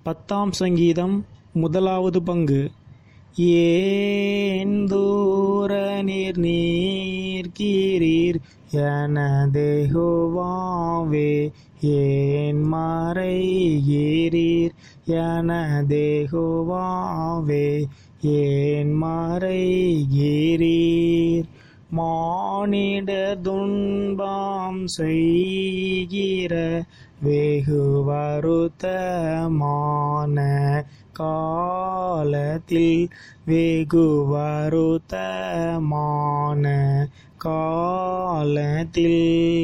பத்தாம் சங்கீதம் முதலாவது பங்கு ஏன் தூர நீர் நீர்கீரீர் எனதேகோவாவே ஏன் மறைகிறீர் எனதேகோவாவே ஏன் மறைகிறீர் மானிட துன்பம் செய்கிற வெகு வருத்தமான காலத்தில் வெகு வருத்தமான காலத்தில்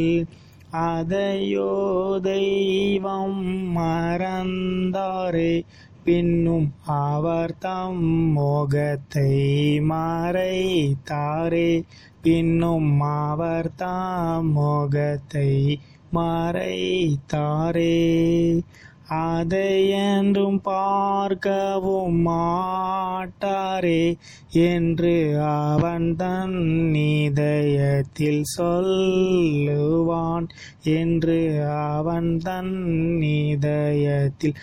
அதையோ தெய்வம் மறந்தாரே பின்னும் அவர் தம் முகத்தை மறைத்தாரே பின்னும் அவர் தாம் முகத்தை மறைத்தாரே அதை என்றும் பார்க்கவும் மாட்டாரே என்று அவன் தன் இதயத்தில் சொல்லுவான் என்று அவன் தன் இதயத்தில்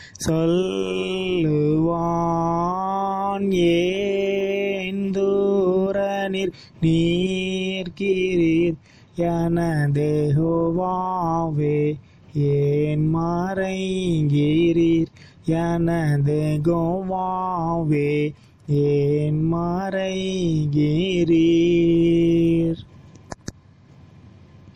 சொல்லுவான் ஏன் தூரனிர் நீர்கிறீர் எனதேகோவாவே ஏன் மறைகிறீர் எனது கோவாவே ஏன் மறைகிறீர்